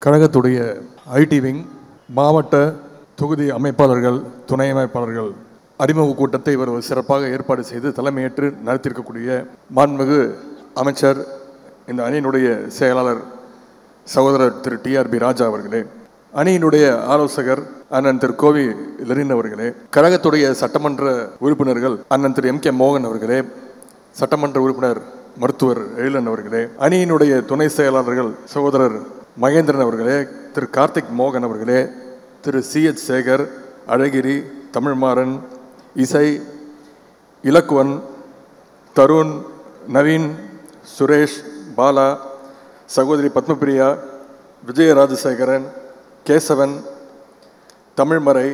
கழகத்துடைய IT wing மாவட்ட தொகுதி அமைப்பாளர்கள் துணை அமைப்பாளர்கள் அறிமுக கூட்டத்தை இவர் சிறப்பாக ஏற்பாடு செய்து தலைமையேற்று நடத்தியிருக்கக்கூடிய மாண்புமிகு அமைச்சர் இந்த அணியினுடைய செயலாளர் சகோதரர் திரு டிஆர்பி ராஜா அவர்களே அணியினுடைய ஆலோசகர் அண்ணன் திரு கோவி லெரின் அவர்களே கழகத்துடைய சட்டமன்ற உறுப்பினர்கள் அண்ணன் திரு எம் கே மோகன் அவர்களே சட்டமன்ற உறுப்பினர் மருத்துவர் எழிலன் அவர்களே அணியினுடைய துணை செயலாளர்கள் சகோதரர் மகேந்திரன் அவர்களே திரு கார்த்திக் மோகன் அவர்களே திரு சி எச் சேகர் அழகிரி தமிழ்மாறன் இசை இலக்குவன் தருண் நவீன் சுரேஷ் பாலா சகோதரி பத்மபிரியா விஜய ராஜசேகரன் கேசவன் தமிழ்மறை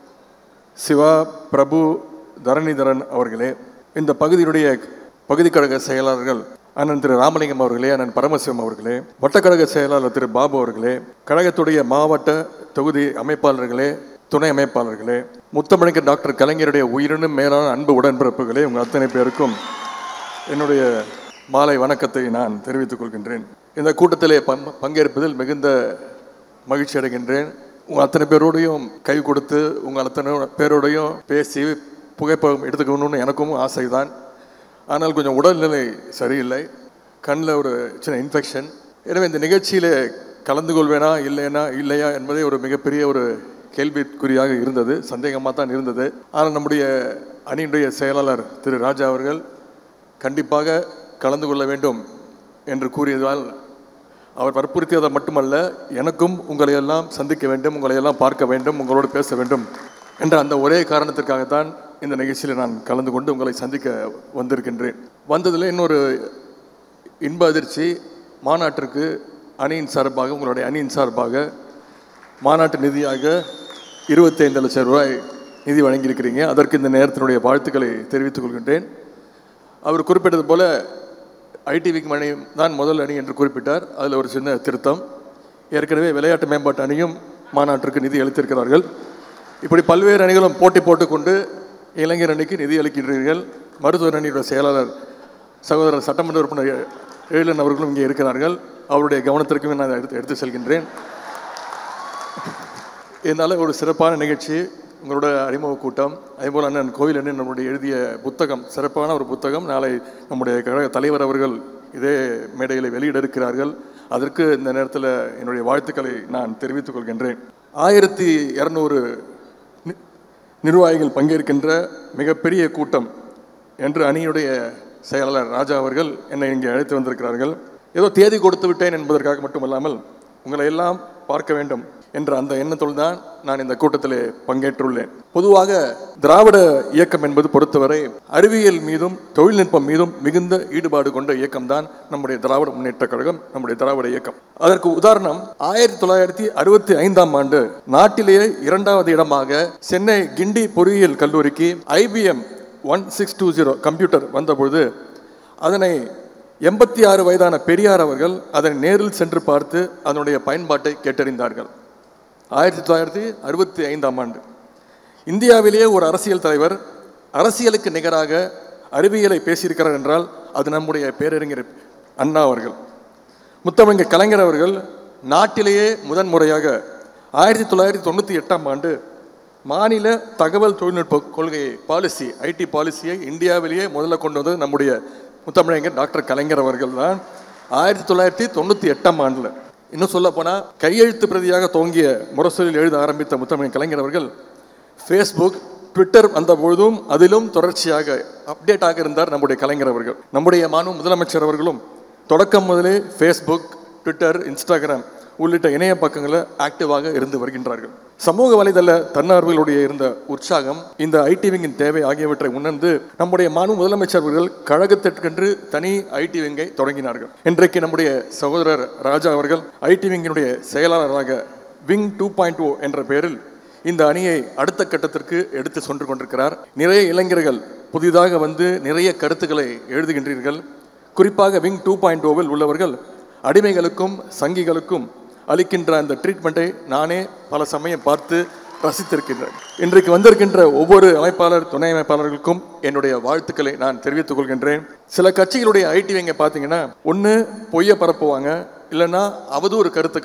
சிவா பிரபு தரணிதரன் அவர்களே இந்த பகுதியினுடைய பகுதி கழக செயலாளர்கள் அண்ணன் திரு ராமலிங்கம் அவர்களே அண்ணன் பரமசிவம் அவர்களே வட்டக்கழக செயலாளர் திரு பாபு அவர்களே கழகத்துடைய மாவட்ட தொகுதி அமைப்பாளர்களே துணை அமைப்பாளர்களே முத்தமிழக டாக்டர் கலைஞருடைய உயிரினும் மேலான அன்பு உடன்பிறப்புகளே உங்கள் அத்தனை பேருக்கும் என்னுடைய மாலை வணக்கத்தை நான் தெரிவித்துக் கொள்கின்றேன் இந்த கூட்டத்திலே பங்- பங்கேற்பதில் மிகுந்த மகிழ்ச்சி அடைகின்றேன் உங்கள் அத்தனை பேரோடையும் கை கொடுத்து உங்கள் அத்தனை பேரோடையும் பேசி புகைப்படம் எடுத்துக்கணும்னு எனக்கும் ஆசைதான் ஆனால் கொஞ்சம் உடல்நிலை சரியில்லை கண்ணில் ஒரு சின்ன இன்ஃபெக்ஷன் எனவே இந்த நிகழ்ச்சியிலே கலந்து கொள்வேனா இல்லைனா இல்லையா என்பதே ஒரு மிகப்பெரிய ஒரு கேள்விக்குறியாக இருந்தது சந்தேகமாக தான் இருந்தது ஆனால் நம்முடைய அணியினுடைய செயலாளர் திரு ராஜா அவர்கள் கண்டிப்பாக கலந்து கொள்ள வேண்டும் என்று கூறியதால் அவர் வற்புறுத்தியதை மட்டுமல்ல எனக்கும் உங்களை எல்லாம் சந்திக்க வேண்டும் உங்களை எல்லாம் பார்க்க வேண்டும் உங்களோடு பேச வேண்டும் என்ற அந்த ஒரே காரணத்திற்காகத்தான் இந்த நிகழ்ச்சியில் நான் கலந்து கொண்டு உங்களை சந்திக்க வந்திருக்கின்றேன் வந்ததில் இன்னொரு இன்ப அதிர்ச்சி மாநாட்டிற்கு அணியின் சார்பாக உங்களுடைய அணியின் சார்பாக மாநாட்டு நிதியாக இருபத்தைந்து லட்சம் ரூபாய் நிதி வழங்கியிருக்கிறீங்க அதற்கு இந்த நேரத்தினுடைய வாழ்த்துக்களை தெரிவித்துக் கொள்கின்றேன் அவர் குறிப்பிட்டது போல ஐடிவிக்கு மணி தான் முதல் அணி என்று குறிப்பிட்டார் அதில் ஒரு சின்ன திருத்தம் ஏற்கனவே விளையாட்டு மேம்பாட்டு அணியும் மாநாட்டிற்கு நிதி அளித்திருக்கிறார்கள் இப்படி பல்வேறு அணிகளும் போட்டி போட்டுக்கொண்டு இளைஞர் அணிக்கு நிதி அளிக்கின்றீர்கள் மருத்துவர் அணியோட செயலாளர் சகோதரர் சட்டமன்ற உறுப்பினர் எழிலன் அவர்களும் இங்கே இருக்கிறார்கள் அவருடைய கவனத்திற்கும் நான் எடுத்து எடுத்து செல்கின்றேன் இதனால ஒரு சிறப்பான நிகழ்ச்சி உங்களோட அறிமுக கூட்டம் அதேபோல் அண்ணன் கோவில் அண்ணன் நம்முடைய எழுதிய புத்தகம் சிறப்பான ஒரு புத்தகம் நாளை நம்முடைய கழக தலைவர் அவர்கள் இதே மேடையில் வெளியிட இருக்கிறார்கள் அதற்கு இந்த நேரத்தில் என்னுடைய வாழ்த்துக்களை நான் தெரிவித்துக் கொள்கின்றேன் ஆயிரத்தி இரநூறு நிர்வாகிகள் பங்கேற்கின்ற மிகப்பெரிய கூட்டம் என்று அணியுடைய செயலாளர் ராஜா அவர்கள் என்னை இங்கே அழைத்து வந்திருக்கிறார்கள் ஏதோ தேதி கொடுத்து விட்டேன் என்பதற்காக மட்டுமல்லாமல் உங்களை எல்லாம் பார்க்க வேண்டும் என்ற அந்த எண்ணத்தோடு தான் நான் இந்த கூட்டத்திலே பங்கேற்றுள்ளேன் பொதுவாக திராவிட இயக்கம் என்பது பொறுத்தவரை அறிவியல் மீதும் தொழில்நுட்பம் மீதும் மிகுந்த ஈடுபாடு கொண்ட இயக்கம்தான் நம்முடைய திராவிட முன்னேற்ற கழகம் நம்முடைய திராவிட இயக்கம் அதற்கு உதாரணம் ஆயிரத்தி தொள்ளாயிரத்தி அறுபத்தி ஐந்தாம் ஆண்டு நாட்டிலேயே இரண்டாவது இடமாக சென்னை கிண்டி பொறியியல் கல்லூரிக்கு IBM one six two zero computer வந்தபொழுது அதனை எண்பத்தி ஆறு வயதான பெரியார் அவர்கள் அதனை நேரில் சென்று பார்த்து அதனுடைய பயன்பாட்டை கேட்டறிந்தார்கள் ஆயிரத்தி தொள்ளாயிரத்தி அறுபத்தி ஐந்தாம் ஆண்டு இந்தியாவிலேயே ஒரு அரசியல் தலைவர் அரசியலுக்கு நிகராக அறிவியலை பேசியிருக்கிறார் என்றால் அது நம்முடைய பேரறிஞர் அண்ணா அவர்கள் முத்தமிழர் கலைஞர் அவர்கள் நாட்டிலேயே முதன்முறையாக ஆயிரத்தி தொள்ளாயிரத்தி தொண்ணூற்றி எட்டாம் ஆண்டு மாநில தகவல் தொழில்நுட்ப கொள்கையை பாலிசி ஐடி பாலிசியை இந்தியாவிலேயே முதல்ல கொண்டு வந்தது நம்முடைய முத்தமிழங்கர் டாக்டர் கலைஞர் அவர்கள் தான் ஆயிரத்தி தொள்ளாயிரத்தி தொண்ணூற்றி எட்டாம் ஆண்டில் இன்னும் சொல்ல போனால் கையெழுத்து பிரதியாக துவங்கிய முரசொலியில் எழுத ஆரம்பித்த முத்தமிழ் கலைஞர் அவர்கள் ஃபேஸ்புக் ட்விட்டர் வந்த பொழுதும் அதிலும் தொடர்ச்சியாக அப்டேட் ஆக இருந்தார் நம்முடைய கலைஞர் அவர்கள் நம்முடைய மாண்பு முதலமைச்சர் அவர்களும் தொடக்கம் முதலே ஃபேஸ்புக் ட்விட்டர் இன்ஸ்டாகிராம் உள்ளிட்ட இணைய பக்கங்களில் ஆக்டிவாக இருந்து வருகின்றார்கள் சமூக வலைதள தன்னார்வர்களுடைய இருந்த உற்சாகம் இந்த ஐடிவிங்கின் தேவை ஆகியவற்றை உணர்ந்து நம்முடைய மாண்பு முதலமைச்சர் அவர்கள் கழகத்திற்கென்று தனி ஐடி விங்கை தொடங்கினார்கள் இன்றைக்கு நம்முடைய சகோதரர் ராஜா அவர்கள் ஐடி விங்கினுடைய செயலாளராக விங் டூ பாயிண்ட் ஓ என்ற பெயரில் இந்த அணியை அடுத்த கட்டத்திற்கு எடுத்து சென்று கொண்டிருக்கிறார் நிறைய இளைஞர்கள் புதிதாக வந்து நிறைய கருத்துக்களை எழுதுகின்றீர்கள் குறிப்பாக விங் டூ பாயிண்ட் ஓவில் உள்ளவர்கள் அடிமைகளுக்கும் சங்கிகளுக்கும் அளிக்கின்ற அந்த ட்ரீட்மெண்ட்டை நானே பல சமயம் பார்த்து ரசித்திருக்கின்றேன் இன்றைக்கு வந்திருக்கின்ற ஒவ்வொரு அமைப்பாளர் துணை அமைப்பாளர்களுக்கும் என்னுடைய வாழ்த்துக்களை நான் தெரிவித்துக் கொள்கின்றேன் சில கட்சிகளுடைய ஐடி விங்க பார்த்தீங்கன்னா ஒன்று பொய்யை பரப்புவாங்க இல்லைன்னா அவதூறு கருத்துக்களை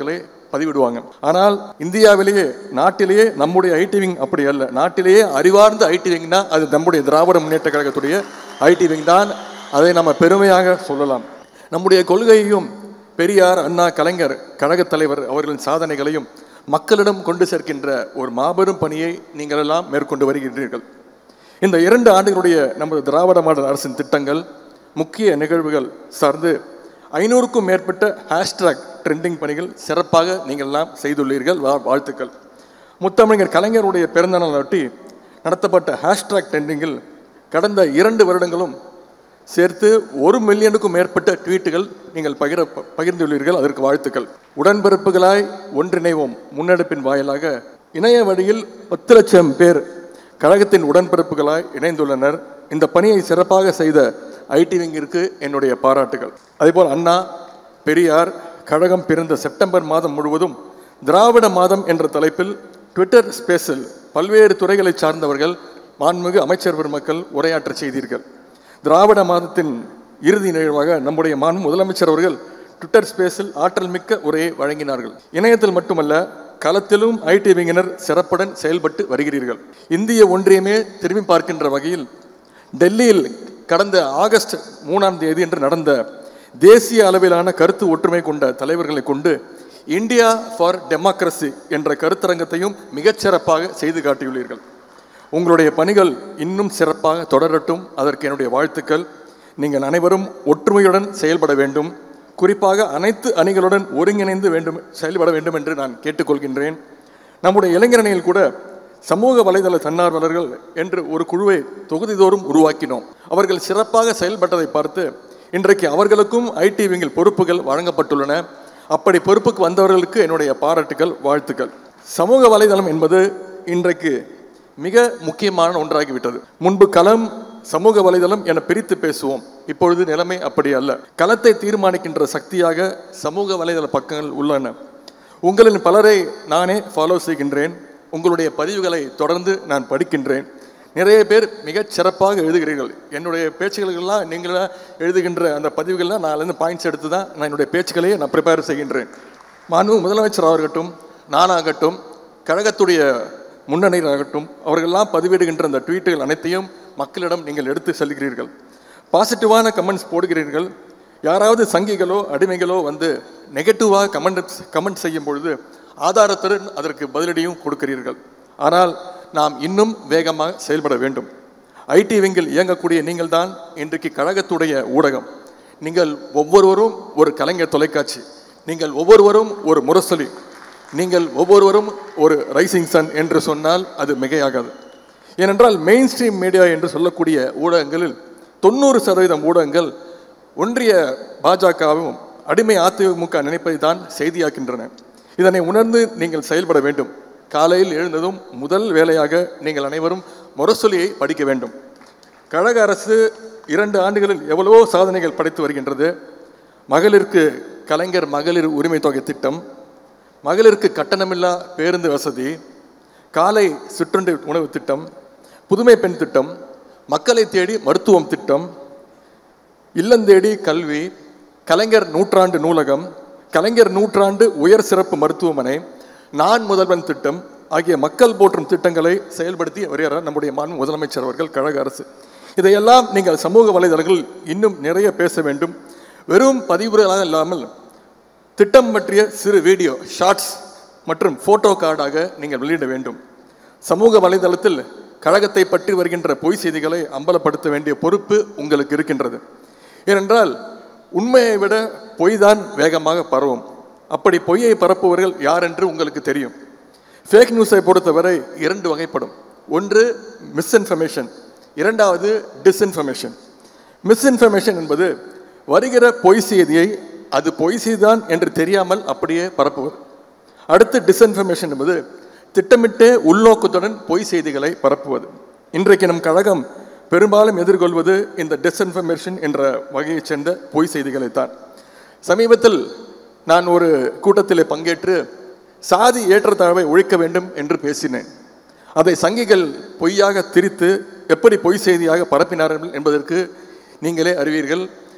பதிவிடுவாங்க ஆனால் இந்தியாவிலேயே நாட்டிலேயே நம்முடைய ஐடி விங் அப்படி அல்ல நாட்டிலேயே அறிவார்ந்த ஐடி விங்னா அது நம்முடைய திராவிட முன்னேற்ற கழகத்துடைய ஐடி விங் தான் அதை நம்ம பெருமையாக சொல்லலாம் நம்முடைய கொள்கையையும் பெரியார் அண்ணா கலைஞர் கழகத் தலைவர் அவர்களின் சாதனைகளையும் மக்களிடம் கொண்டு சேர்க்கின்ற ஒரு மாபெரும் பணியை நீங்கள் எல்லாம் மேற்கொண்டு வருகின்றீர்கள் இந்த இரண்டு ஆண்டுகளுடைய நமது திராவிட மாடல் அரசின் திட்டங்கள் முக்கிய நிகழ்வுகள் சார்ந்து ஐநூறுக்கும் மேற்பட்ட ஹேஷ்ட்ராக் ட்ரெண்டிங் பணிகள் சிறப்பாக நீங்கள் எல்லாம் செய்துள்ளீர்கள் வா- வாழ்த்துக்கள் முத்தமிழர் கலைஞருடைய பிறந்தநாள் ஒட்டி நடத்தப்பட்ட ஹேஷ்ட்ராக் ட்ரெண்டிங்கில் கடந்த இரண்டு வருடங்களும் சேர்த்து ஒரு மில்லியனுக்கும் மேற்பட்ட ட்வீட்டுகள் நீங்கள் பகிர பகிர்ந்துள்ளீர்கள் அதற்கு வாழ்த்துக்கள் உடன்பிறப்புகளாய் ஒன்றிணைவோம் முன்னெடுப்பின் வாயிலாக இணைய வழியில் பத்து லட்சம் பேர் கழகத்தின் உடன்பிறப்புகளாய் இணைந்துள்ளனர் இந்த பணியை சிறப்பாக செய்த ஐடி விங்கிற்கு என்னுடைய பாராட்டுகள் அதேபோல் அண்ணா பெரியார் கழகம் பிறந்த செப்டம்பர் மாதம் முழுவதும் திராவிட மாதம் என்ற தலைப்பில் ட்விட்டர் ஸ்பேஸில் பல்வேறு துறைகளை சார்ந்தவர்கள் மாண்புமிகு அமைச்சர் பெருமக்கள் உரையாற்ற செய்தீர்கள் திராவிட மாதத்தின் இறுதி நிகழ்வாக நம்முடைய மாண்பு முதலமைச்சர் அவர்கள் ட்விட்டர் ஸ்பேஸில் ஆற்றல் மிக்க உரையை வழங்கினார்கள் இணையத்தில் மட்டுமல்ல களத்திலும் ஐடி விங்கினர் சிறப்புடன் செயல்பட்டு வருகிறீர்கள் இந்திய ஒன்றியமே திரும்பி பார்க்கின்ற வகையில் டெல்லியில் கடந்த ஆகஸ்ட் மூணாம் தேதி என்று நடந்த தேசிய அளவிலான கருத்து ஒற்றுமை கொண்ட தலைவர்களை கொண்டு இந்தியா ஃபார் டெமோக்ரஸி என்ற கருத்தரங்கத்தையும் மிகச்சிறப்பாக செய்து காட்டியுள்ளீர்கள் உங்களுடைய பணிகள் இன்னும் சிறப்பாக தொடரட்டும் அதற்கு என்னுடைய வாழ்த்துக்கள் நீங்கள் அனைவரும் ஒற்றுமையுடன் செயல்பட வேண்டும் குறிப்பாக அனைத்து அணிகளுடன் ஒருங்கிணைந்து வேண்டும் செயல்பட வேண்டும் என்று நான் கேட்டுக்கொள்கின்றேன் நம்முடைய இளைஞரணியில் கூட சமூக வலைதள தன்னார்வலர்கள் என்று ஒரு குழுவை தொகுதிதோறும் உருவாக்கினோம் அவர்கள் சிறப்பாக செயல்பட்டதை பார்த்து இன்றைக்கு அவர்களுக்கும் ஐடி விங்கில் பொறுப்புகள் வழங்கப்பட்டுள்ளன அப்படி பொறுப்புக்கு வந்தவர்களுக்கு என்னுடைய பாராட்டுகள் வாழ்த்துக்கள் சமூக வலைதளம் என்பது இன்றைக்கு மிக முக்கியமான ஒன்றாகிவிட்டது முன்பு களம் சமூக வலைதளம் என பிரித்து பேசுவோம் இப்பொழுது நிலைமை அப்படி அல்ல களத்தை தீர்மானிக்கின்ற சக்தியாக சமூக வலைதள பக்கங்கள் உள்ளன உங்களின் பலரை நானே ஃபாலோ செய்கின்றேன் உங்களுடைய பதிவுகளை தொடர்ந்து நான் படிக்கின்றேன் நிறைய பேர் மிகச் சிறப்பாக எழுதுகிறீர்கள் என்னுடைய பேச்சுகளுக்கெல்லாம் நீங்களா எழுதுகின்ற அந்த பதிவுகள்லாம் நான் இருந்து பாயிண்ட்ஸ் எடுத்து தான் நான் என்னுடைய பேச்சுக்களையே நான் ப்ரிப்பேர் செய்கின்றேன் மாண்பு முதலமைச்சர் ஆகட்டும் நானாகட்டும் கழகத்துடைய முன்னணியாகட்டும் அவர்களெல்லாம் பதிவிடுகின்ற அந்த ட்வீட்டுகள் அனைத்தையும் மக்களிடம் நீங்கள் எடுத்து செல்கிறீர்கள் பாசிட்டிவான கமெண்ட்ஸ் போடுகிறீர்கள் யாராவது சங்கிகளோ அடிமைகளோ வந்து நெகட்டிவாக கமெண்ட் கமெண்ட் செய்யும் பொழுது ஆதாரத்துடன் அதற்கு பதிலடியும் கொடுக்கிறீர்கள் ஆனால் நாம் இன்னும் வேகமாக செயல்பட வேண்டும் ஐடி விங்கில் இயங்கக்கூடிய நீங்கள் தான் இன்றைக்கு கழகத்துடைய ஊடகம் நீங்கள் ஒவ்வொருவரும் ஒரு கலைஞர் தொலைக்காட்சி நீங்கள் ஒவ்வொருவரும் ஒரு முரசொலி நீங்கள் ஒவ்வொருவரும் ஒரு ரைசிங் சன் என்று சொன்னால் அது மிகையாகாது ஏனென்றால் மெயின் ஸ்ட்ரீம் மீடியா என்று சொல்லக்கூடிய ஊடகங்களில் தொண்ணூறு சதவீதம் ஊடகங்கள் ஒன்றிய பாஜகவும் அடிமை அதிமுக நினைப்பதை தான் செய்தியாக்கின்றன இதனை உணர்ந்து நீங்கள் செயல்பட வேண்டும் காலையில் எழுந்ததும் முதல் வேலையாக நீங்கள் அனைவரும் முரசொலியை படிக்க வேண்டும் கழக அரசு இரண்டு ஆண்டுகளில் எவ்வளவோ சாதனைகள் படைத்து வருகின்றது மகளிருக்கு கலைஞர் மகளிர் உரிமை தொகை திட்டம் மகளிருக்கு கட்டணமில்லா பேருந்து வசதி காலை சிற்றுண்டி உணவு திட்டம் புதுமை பெண் திட்டம் மக்களை தேடி மருத்துவம் திட்டம் இல்லந்தேடி கல்வி கலைஞர் நூற்றாண்டு நூலகம் கலைஞர் நூற்றாண்டு உயர் சிறப்பு மருத்துவமனை நான் முதல்வன் திட்டம் ஆகிய மக்கள் போற்றும் திட்டங்களை செயல்படுத்தி வருகிறார் நம்முடைய மாண்பு முதலமைச்சர் அவர்கள் கழக அரசு இதையெல்லாம் நீங்கள் சமூக வலைதளங்கள் இன்னும் நிறைய பேச வேண்டும் வெறும் பதிவுகளாக இல்லாமல் திட்டம் பற்றிய சிறு வீடியோ ஷார்ட்ஸ் மற்றும் போட்டோ கார்டாக நீங்கள் வெளியிட வேண்டும் சமூக வலைதளத்தில் கழகத்தை பற்றி வருகின்ற பொய் செய்திகளை அம்பலப்படுத்த வேண்டிய பொறுப்பு உங்களுக்கு இருக்கின்றது ஏனென்றால் உண்மையை விட பொய் தான் வேகமாக பரவும் அப்படி பொய்யை பரப்புவர்கள் யார் என்று உங்களுக்கு தெரியும் ஃபேக் நியூஸை பொறுத்தவரை இரண்டு வகைப்படும் ஒன்று மிஸ்இன்ஃபர்மேஷன் இரண்டாவது டிஸ்இன்ஃபர்மேஷன் மிஸ்இன்ஃபர்மேஷன் என்பது வருகிற பொய் செய்தியை அது பொய் செய்திதான் என்று தெரியாமல் அப்படியே பரப்புவது அடுத்து டிஸ்இன்ஃபர்மேஷன் என்பது திட்டமிட்டே உள்நோக்கத்துடன் பொய் செய்திகளை பரப்புவது இன்றைக்கு நம் கழகம் பெரும்பாலும் எதிர்கொள்வது இந்த டிஸ்இன்ஃபர்மேஷன் என்ற வகையைச் சேர்ந்த பொய் செய்திகளைத்தான் சமீபத்தில் நான் ஒரு கூட்டத்திலே பங்கேற்று சாதி ஏற்றத்தாழ்வை ஒழிக்க வேண்டும் என்று பேசினேன் அதை சங்கிகள் பொய்யாக திரித்து எப்படி பொய் செய்தியாக பரப்பினார்கள் என்பதற்கு நீங்களே அறிவீர்கள்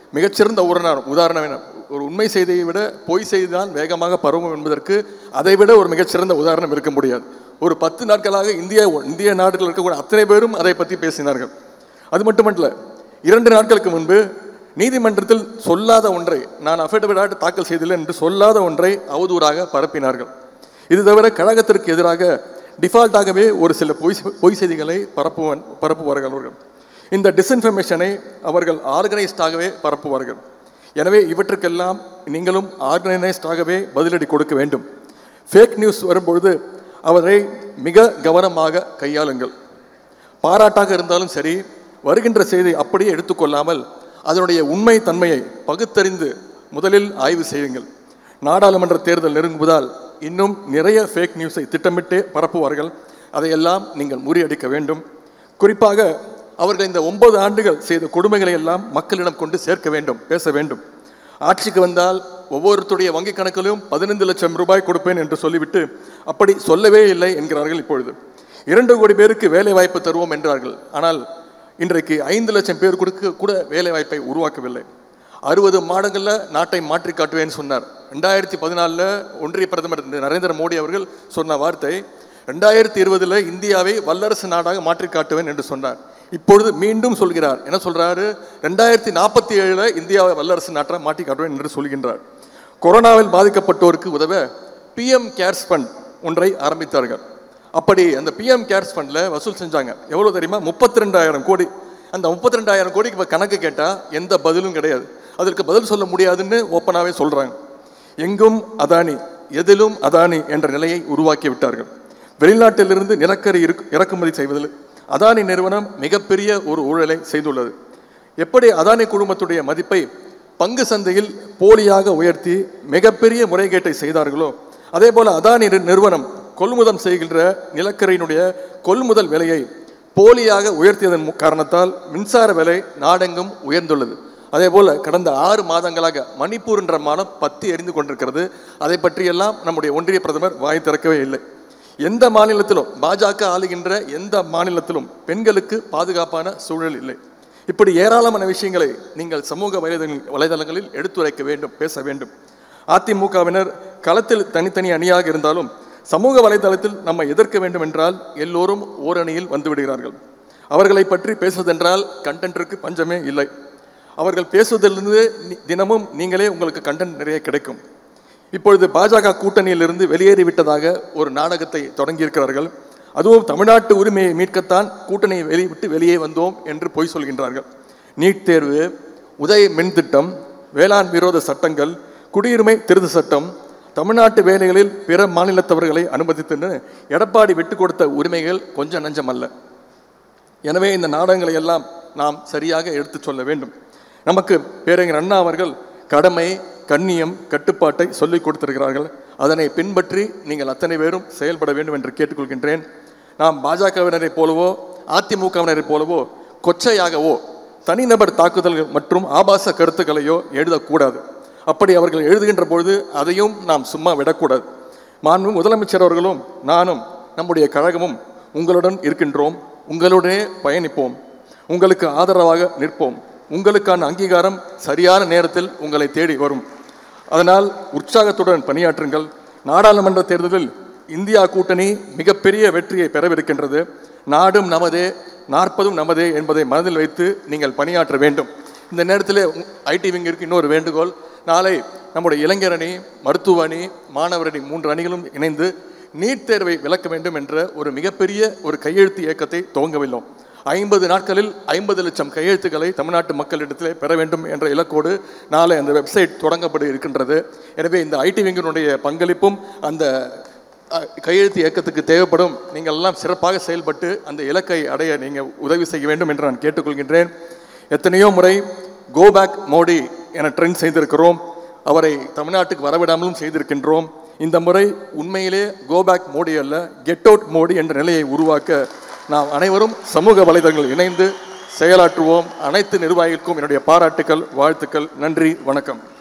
மிகச்சிறந்த உரணம் உதாரணம் என்ன ஒரு உண்மை செய்தியை விட பொய் செய்தி தான் வேகமாக பரவும் என்பதற்கு அதை விட ஒரு மிகச்சிறந்த உதாரணம் இருக்க முடியாது ஒரு பத்து நாட்களாக இந்திய இந்திய நாடுகளில் இருக்கக்கூடிய அத்தனை பேரும் அதை பற்றி பேசினார்கள் அது மட்டுமல்ல இரண்டு நாட்களுக்கு முன்பு நீதிமன்றத்தில் சொல்லாத ஒன்றை நான் அஃபிடவிடாட் தாக்கல் செய்துள்ளேன் என்று சொல்லாத ஒன்றை அவதூறாக பரப்பினார்கள் இது தவிர கழகத்திற்கு எதிராக டிஃபால்ட்டாகவே ஒரு சில பொய் பொய் செய்திகளை பரப்புவன் பரப்புவார்கள் அவர்கள் இந்த டிஸ்இன்ஃபர்மேஷனை அவர்கள் ஆர்கனைஸ்டாகவே பரப்புவார்கள் எனவே இவற்றுக்கெல்லாம் நீங்களும் ஆர்கனைஸ்டாகவே பதிலடி கொடுக்க வேண்டும் ஃபேக் நியூஸ் வரும்பொழுது அவரை மிக கவனமாக கையாளுங்கள் பாராட்டாக இருந்தாலும் சரி வருகின்ற செய்தி அப்படியே எடுத்துக்கொள்ளாமல் அதனுடைய உண்மை தன்மையை பகுத்தறிந்து முதலில் ஆய்வு செய்யுங்கள் நாடாளுமன்ற தேர்தல் நெருங்குவதால் இன்னும் நிறைய ஃபேக் நியூஸை திட்டமிட்டே பரப்புவார்கள் அதையெல்லாம் நீங்கள் முறியடிக்க வேண்டும் குறிப்பாக அவர்கள் இந்த ஒன்பது ஆண்டுகள் செய்த கொடுமைகளை எல்லாம் மக்களிடம் கொண்டு சேர்க்க வேண்டும் பேச வேண்டும் ஆட்சிக்கு வந்தால் ஒவ்வொருத்தருடைய வங்கி கணக்கிலும் பதினைந்து லட்சம் ரூபாய் கொடுப்பேன் என்று சொல்லிவிட்டு அப்படி சொல்லவே இல்லை என்கிறார்கள் இப்பொழுது இரண்டு கோடி பேருக்கு வேலை வாய்ப்பு தருவோம் என்றார்கள் ஆனால் இன்றைக்கு ஐந்து லட்சம் பேர் கொடுக்க கூட வேலை வாய்ப்பை உருவாக்கவில்லை அறுபது மாதங்களில் நாட்டை மாற்றி காட்டுவேன்னு சொன்னார் ரெண்டாயிரத்தி பதினாலில் ஒன்றிய பிரதமர் நரேந்திர மோடி அவர்கள் சொன்ன வார்த்தை ரெண்டாயிரத்தி இருபதுல இந்தியாவை வல்லரசு நாடாக மாற்றி காட்டுவேன் என்று சொன்னார் இப்பொழுது மீண்டும் சொல்கிறார் என்ன சொல்றாரு ரெண்டாயிரத்தி நாற்பத்தி ஏழுல இந்தியாவை வல்லரசு நாட்டாக மாற்றி காட்டுவேன் என்று சொல்கின்றார் கொரோனாவில் பாதிக்கப்பட்டோருக்கு உதவ பிஎம் கேர்ஸ் ஃபண்ட் ஒன்றை ஆரம்பித்தார்கள் அப்படி அந்த பிஎம் கேர்ஸ் ஃபண்டில் வசூல் செஞ்சாங்க எவ்வளோ தெரியுமா முப்பத்தி ரெண்டாயிரம் கோடி அந்த முப்பத்தி ரெண்டாயிரம் கோடிக்கு இப்போ கணக்கு கேட்டால் எந்த பதிலும் கிடையாது அதற்கு பதில் சொல்ல முடியாதுன்னு ஓப்பனாகவே சொல்கிறாங்க எங்கும் அதானி எதிலும் அதானி என்ற நிலையை உருவாக்கி விட்டார்கள் வெளிநாட்டிலிருந்து நிலக்கரி இருக்கு இறக்குமதி செய்வதில் அதானி நிறுவனம் மிகப்பெரிய ஒரு ஊழலை செய்துள்ளது எப்படி அதானி குழுமத்துடைய மதிப்பை பங்கு சந்தையில் போலியாக உயர்த்தி மிகப்பெரிய முறைகேட்டை செய்தார்களோ அதே போல அதானி நிறு- நிறுவனம் கொள்முதல் செய்கின்ற நிலக்கரியினுடைய கொள்முதல் விலையை போலியாக உயர்த்தியதன் மு- காரணத்தால் மின்சார விலை நாடெங்கும் உயர்ந்துள்ளது அதே போல கடந்த ஆறு மாதங்களாக மணிப்பூர் என்ற மாநிலம் பத்தி எரிந்து கொண்டிருக்கிறது அதை பற்றியெல்லாம் நம்முடைய ஒன்றிய பிரதமர் வாய் திறக்கவே இல்லை எந்த மாநிலத்திலும் பாஜக ஆளுகின்ற எந்த மாநிலத்திலும் பெண்களுக்கு பாதுகாப்பான சூழல் இல்லை இப்படி ஏராளமான விஷயங்களை நீங்கள் சமூக வலைதள வலைதளங்களில் எடுத்துரைக்க வேண்டும் பேச வேண்டும் அதிமுகவினர் களத்தில் தனித்தனி அணியாக இருந்தாலும் சமூக வலைதளத்தில் நம்ம எதிர்க்க வேண்டும் என்றால் எல்லோரும் ஓரணியில் வந்து விடுகிறார்கள் அவர்களை பற்றி பேசுவதென்றால் கண்டென்ட்டிற்கு பஞ்சமே இல்லை அவர்கள் பேசுவதிலிருந்து நி- தினமும் நீங்களே உங்களுக்கு கண்டென்ட் நிறைய கிடைக்கும் இப்பொழுது பாஜக கூட்டணியிலிருந்து வெளியேறிவிட்டதாக ஒரு நாடகத்தை தொடங்கியிருக்கிறார்கள் அதுவும் தமிழ்நாட்டு உரிமையை மீட்கத்தான் கூட்டணியை வெளிவிட்டு வெளியே வந்தோம் என்று பொய் சொல்கின்றார்கள் நீட் தேர்வு உதய மின் திட்டம் வேளாண் விரோத சட்டங்கள் குடியுரிமை திருத்த சட்டம் தமிழ்நாட்டு வேலைகளில் பிற மாநிலத்தவர்களை அனுமதித்துன்னு எடப்பாடி விட்டு கொடுத்த உரிமைகள் கொஞ்சம் நஞ்சம் அல்ல எனவே இந்த நாடகங்களை எல்லாம் நாம் சரியாக எடுத்துச் சொல்ல வேண்டும் நமக்கு பேரறிஞர் அண்ணா அவர்கள் கடமை கண்ணியம் கட்டுப்பாட்டை சொல்லிக் கொடுத்திருக்கிறார்கள் அதனை பின்பற்றி நீங்கள் அத்தனை பேரும் செயல்பட வேண்டும் என்று கேட்டுக்கொள்கின்றேன் நாம் பாஜகவினரைப் போலவோ அதிமுகவினரைப் போலவோ கொச்சையாகவோ தனிநபர் தாக்குதல்கள் மற்றும் ஆபாச கருத்துக்களையோ எழுதக்கூடாது அப்படி அவர்கள் எழுதுகின்ற பொழுது அதையும் நாம் சும்மா விடக்கூடாது மாண்பு முதலமைச்சர் அவர்களும் நானும் நம்முடைய கழகமும் உங்களுடன் இருக்கின்றோம் உங்களுடனே பயணிப்போம் உங்களுக்கு ஆதரவாக நிற்போம் உங்களுக்கான அங்கீகாரம் சரியான நேரத்தில் உங்களை தேடி வரும் அதனால் உற்சாகத்துடன் பணியாற்றுங்கள் நாடாளுமன்ற தேர்தலில் இந்தியா கூட்டணி மிகப்பெரிய வெற்றியை பெறவிருக்கின்றது நாடும் நமதே நாற்பதும் நமதே என்பதை மனதில் வைத்து நீங்கள் பணியாற்ற வேண்டும் இந்த நேரத்தில் ஐடி விங்கிற்கு இன்னொரு வேண்டுகோள் நாளை நம்முடைய இளைஞர் அணி மருத்துவ அணி மாணவர் அணி மூன்று அணிகளும் இணைந்து நீட் தேர்வை விளக்க வேண்டும் என்ற ஒரு மிகப்பெரிய ஒரு கையெழுத்து இயக்கத்தை துவங்கவில்லோம் ஐம்பது நாட்களில் ஐம்பது லட்சம் கையெழுத்துக்களை தமிழ்நாட்டு மக்களிடத்திலே பெற வேண்டும் என்ற இலக்கோடு நாளை அந்த வெப்சைட் தொடங்கப்பட இருக்கின்றது எனவே இந்த ஐடி விங்கினுடைய பங்களிப்பும் அந்த அஹ், கையெழுத்து இயக்கத்துக்கு தேவைப்படும் நீங்கள் எல்லாம் சிறப்பாக செயல்பட்டு அந்த இலக்கை அடைய நீங்கள் உதவி செய்ய வேண்டும் என்று நான் கேட்டுக்கொள்கின்றேன் எத்தனையோ முறை கோ பேக் மோடி என ட்ரெண்ட் செய்திருக்கிறோம் அவரை தமிழ்நாட்டுக்கு வரவிடாமலும் செய்திருக்கின்றோம் இந்த முறை உண்மையிலே கோ பேக் மோடி அல்ல கெட் அவுட் மோடி என்ற நிலையை உருவாக்க நாம் அனைவரும் சமூக வலைதளங்கள் இணைந்து செயலாற்றுவோம் அனைத்து நிர்வாகிகளுக்கும் என்னுடைய பாராட்டுக்கள் வாழ்த்துக்கள் நன்றி வணக்கம்